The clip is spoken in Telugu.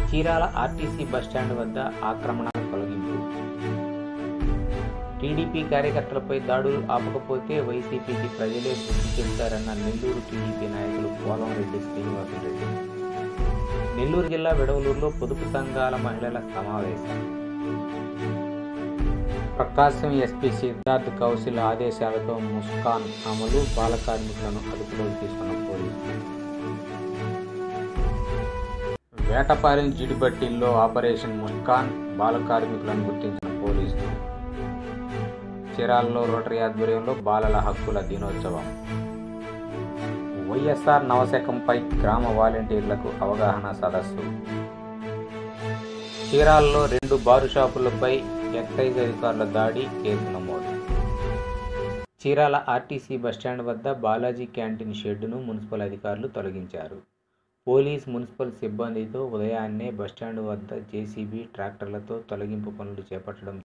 చీరాల ఆర్టీసీ బస్టాండ్ వద్ద ఆక్రమణ తొలగింపు టీడీపీ కార్యకర్తలపై దాడులు ఆపకపోతే వైసీపీకి ప్రజలే బుద్ధి చెబుతారన్న నెల్లూరు టీడీపీ నాయకులు పోలంరెడ్డి శ్రీనివాసరెడ్డి నెల్లూరు జిల్లా విడవలూరులో పొదుపు సంఘాల మహిళల సమావేశం ప్రకాశం ఎస్పీ సిద్ధార్థ్ కౌశల్ ఆదేశాలతో ముస్కాన్ అమలు బాల కార్మికులను అదుపులోకి తీసుకున్న పోలీసులు వేటపాలెం జిడిబట్టిల్లో ఆపరేషన్ ముస్కాన్ బాల కార్మికులను గుర్తించిన పోలీసులు చీరాలలో రోటరీ ఆధ్వర్యంలో బాలల హక్కుల దినోత్సవం వైఎస్ఆర్ నవశకంపై గ్రామ వాలంటీర్లకు అవగాహన సదస్సు చీరాలలో రెండు బారు షాపులపై ఎక్సైజ్ అధికారుల దాడి కేసు నమోదు చీరాల ఆర్టీసీ బస్టాండ్ వద్ద బాలాజీ క్యాంటీన్ షెడ్డును మున్సిపల్ అధికారులు తొలగించారు పోలీస్ మున్సిపల్ సిబ్బందితో ఉదయాన్నే బస్టాండ్ వద్ద జేసీబీ ట్రాక్టర్లతో తొలగింపు పనులు చేపట్టడం